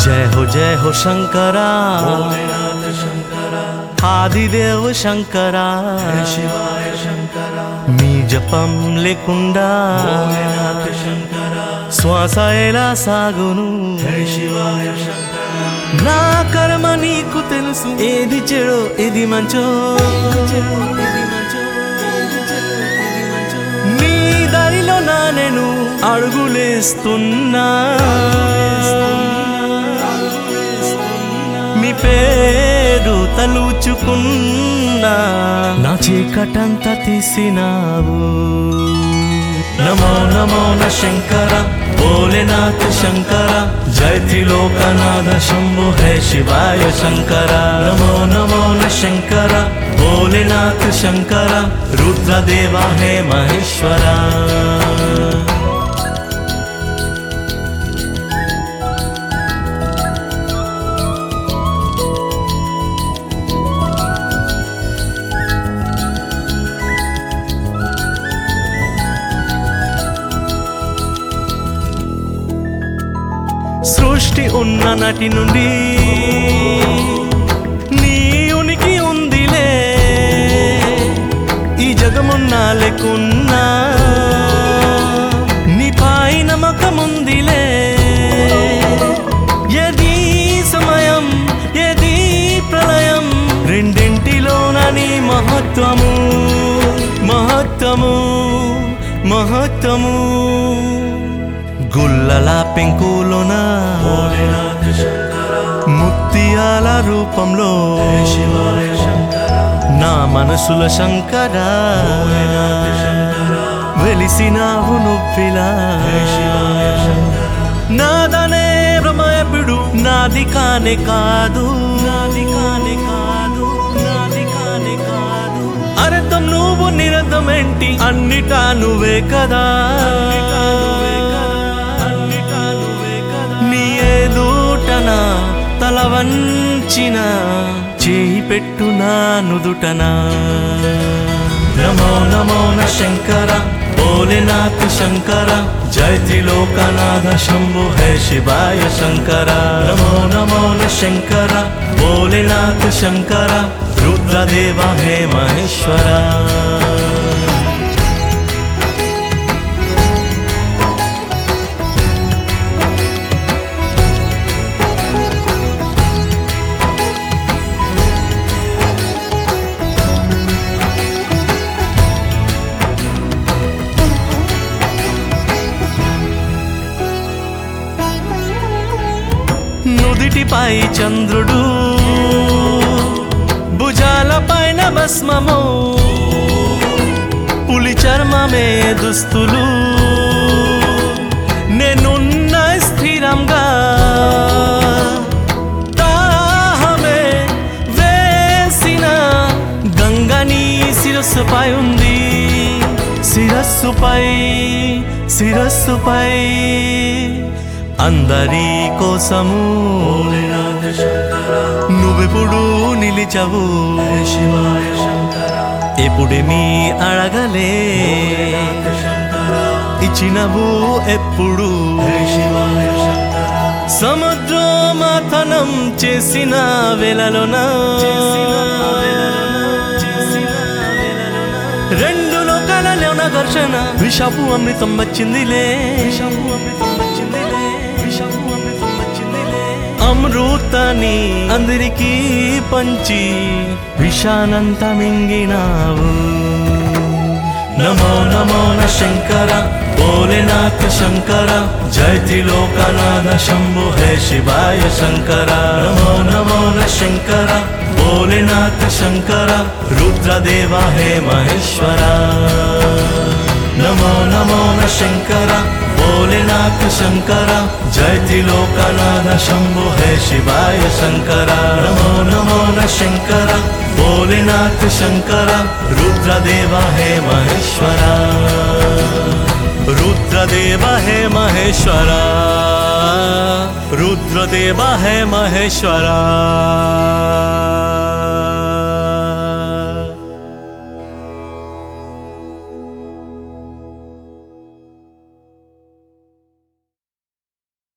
जय हो जय हो शंकरा ఆదిదేవ్ శంకరా మీ జపం లేకుండా శ్వాస ఎలా సాగును నా కర్మ నీకు తెలుసు ఏది చెడో ఏది మంచో నీ దారిలో నా నేను అడుగులేస్తున్నా మీ పేరు తలుచుకున్నా నా చీకటంతా తీసినావు నమో నమో న శంకర భోలేనాథ్ శంకర జయ త్రిలోకనాథ శంభు హే శివాయ శంకర నమో నమో న శంకర భోలేనాథ్ శంకర రుద్రదేవ హే మహేశ్వర సృష్టి ఉన్న నటి నుండి నీ ఉనికి ఉందిలే ఈ జగమున్నా లేకున్నా నీ పై నమ్మకం ఉందిలే ఎది సమయం ఎది ప్రళయం రెండింటిలోన నీ మహత్వము మహత్వము మహత్వము గుల్లల పెంకులోన ముత్యాల రూపంలో నా మనసుల శంకర వెలిసినావు నువ్విలా నాదనే భ్రమయపుడు నాది కానే కాదు నాది కానే కాదు నాది కానే కాదు అర్థం నువ్వు నిరతం ఏంటి అన్నిటా నువ్వే కదా నీ ఏదూటన తల వంచిన చేయి పెట్టు నా నుదుటనా నమో నమో న శంకర భోలేనాథ్ శంకర జయ త్రిలోకనాథ శంభు హే శివాయ శంకర నమో నమో న శంకర భోలేనాథ్ శంకర రుద్రదేవ హే మహేశ్వర నుదిటిపై చంద్రుడు భుజాల పైన భస్మము పులి చర్మమే దుస్తులు నేనున్న స్థిరంగా దాహమే వేసిన గంగని శిరస్సుపై ఉంది శిరస్సుపై శిరస్సుపై అందరి కోసము నువ్వెప్పుడు నిలిచవు ఎప్పుడేమీ అడగలే ఇచ్చినవు ఎప్పుడు సముద్రమథనం చేసిన వేళలోన రెండు లోకాలలోన ఘర్షణ విషపు అమృతం వచ్చిందిలే విషపు అమృతం వచ్చిందిలే విషపు అమృతం వచ్చిందిలే అమృతాన్ని అందరికీ పంచి విషానంత మింగినావు నమో నమో న శంకర భోలేనాథ్ శంకర జయ త్రిలోకనాథ శంభు హే శివాయ శంకర నమో నమో న శంకర భోలేనాథ్ శంకర రుద్రదేవ హే మహేశ్వర నమో నమో న శంకర భోలేనాథ్ శంకర జయ త్రిలోకనాథ శంభు హే శివాయ శంకర నమో నమో న శంకర భోలేనాథ్ శంకర రుద్రదేవ హే మహేశ్వర రుద్రదేవ హే మహేశ్వర రుద్రదేవ హే మహేశ్వర